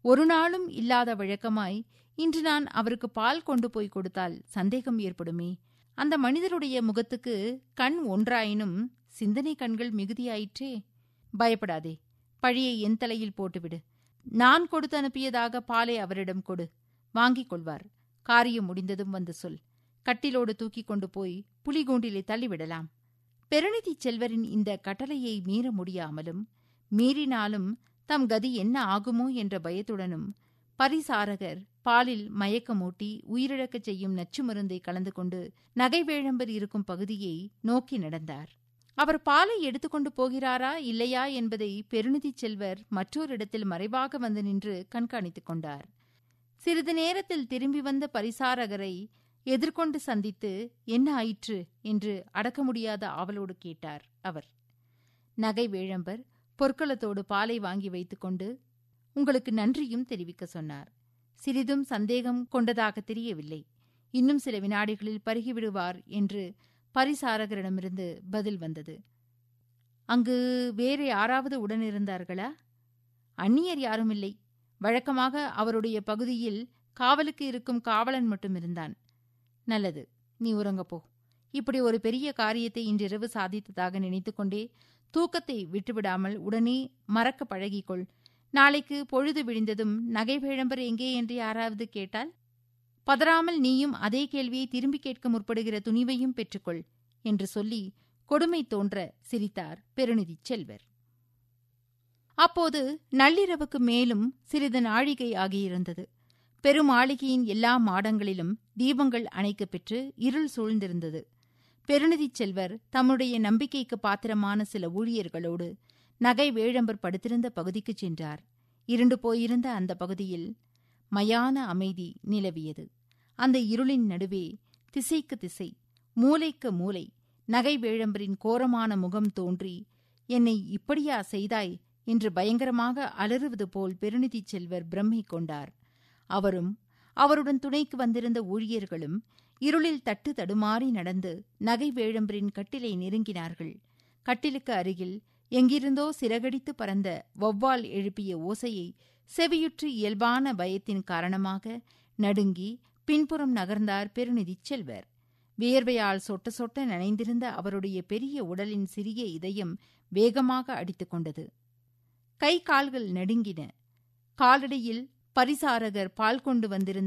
ஒரு நாளும் இல்லாத வழக்கமாய் இன்று நான் அவருக்கு பால் கொண்டு போய் கொடுத்தால் சந்தேகம் ஏற்படுமே அந்த மனிதருடைய முகத்துக்கு கண் ஒன்றாயினும் சிந்தனை கண்கள் மிகுதியாயிற்றே பயப்படாதே பழியை என் தலையில் போட்டுவிடு நான் கொடுத்து அனுப்பியதாக பாலை அவரிடம் கொடு வாங்கிக் கொள்வார் காரியம் முடிந்ததும் வந்து சொல் கட்டிலோடு தூக்கிக் கொண்டு போய் புலிகூண்டிலே தள்ளிவிடலாம் பெருநிதிச் செல்வரின் இந்த கட்டளையை மீற முடியாமலும் மீறினாலும் தம் கதி என்ன ஆகுமோ என்ற பயத்துடனும் பரிசாரகர் பாலில் மயக்கமூட்டி உயிரிழக்கச் செய்யும் நச்சு மருந்தை கலந்து கொண்டு நகைவேழம்பர் இருக்கும் பகுதியை நோக்கி நடந்தார் அவர் பாலை எடுத்துக்கொண்டு போகிறாரா இல்லையா என்பதை பெருநிதிச் செல்வர் மற்றொரு இடத்தில் மறைவாக வந்து நின்று கண்காணித்துக் கொண்டார் சிறிது நேரத்தில் திரும்பி வந்த பரிசாரகரை எதிர்கொண்டு சந்தித்து என்ன ஆயிற்று என்று அடக்க முடியாத ஆவலோடு கேட்டார் அவர் நகை வேழம்பர் பொற்களத்தோடு பாலை வாங்கி வைத்துக்கொண்டு உங்களுக்கு நன்றியும் தெரிவிக்க சொன்னார் சிறிதும் சந்தேகம் கொண்டதாக தெரியவில்லை இன்னும் சில வினாடிகளில் பருகிவிடுவார் என்று பரிசாரகரிடமிருந்து பதில் வந்தது அங்கு வேறு யாராவது உடனிருந்தார்களா அந்நியர் யாரும் இல்லை வழக்கமாக அவருடைய பகுதியில் காவலுக்கு இருக்கும் காவலன் மட்டும் இருந்தான் நல்லது நீ உறங்கப்போ இப்படி ஒரு பெரிய காரியத்தை இன்றிரவு சாதித்ததாக நினைத்துக்கொண்டே தூக்கத்தை விட்டுவிடாமல் உடனே மறக்க பழகிக்கொள் நாளைக்கு பொழுது விழிந்ததும் நகை வேழம்பர் எங்கே என்று யாராவது கேட்டால் பதறாமல் நீயும் அதே கேள்வியை திரும்பி கேட்க முற்படுகிற துணிவையும் பெற்றுக்கொள் என்று சொல்லி கொடுமை தோன்ற சிரித்தார் பெருநிதிச் செல்வர் அப்போது நள்ளிரவுக்கு மேலும் சிறிது நாழிகை ஆகியிருந்தது பெருமாளிகையின் எல்லா மாடங்களிலும் தீபங்கள் அணைக்கப் பெற்று இருள் சூழ்ந்திருந்தது பெருநிதிச் செல்வர் தம்முடைய நம்பிக்கைக்கு பாத்திரமான சில ஊழியர்களோடு நகை வேழம்பர் படுத்திருந்த பகுதிக்குச் சென்றார் இருண்டு போயிருந்த அந்த பகுதியில் மயான அமைதி நிலவியது அந்த இருளின் நடுவே திசைக்கு திசை மூலைக்கு மூலை நகை வேழம்பரின் கோரமான முகம் தோன்றி என்னை இப்படியா செய்தாய் என்று பயங்கரமாக அலறுவது போல் பெருநிதிச் செல்வர் பிரம்மை கொண்டார் அவரும் அவருடன் துணைக்கு வந்திருந்த ஊழியர்களும் இருளில் தட்டு தடுமாறி நடந்து நகை வேழம்பரின் கட்டிலை நெருங்கினார்கள் கட்டிலுக்கு அருகில் எங்கிருந்தோ சிறகடித்து பறந்த வௌவால் எழுப்பிய ஓசையை செவியுற்று இயல்பான பயத்தின் காரணமாக நடுங்கி பின்புறம் நகர்ந்தார் பெருநிதிச் செல்வர் வியர்வையால் சொட்ட சொட்ட நனைந்திருந்த அவருடைய பெரிய உடலின் சிறிய இதயம் வேகமாக அடித்துக் கொண்டது கை கால்கள் நடுங்கின காலடியில் பரிசாரகர் பால் கொண்டு வந்திருந்த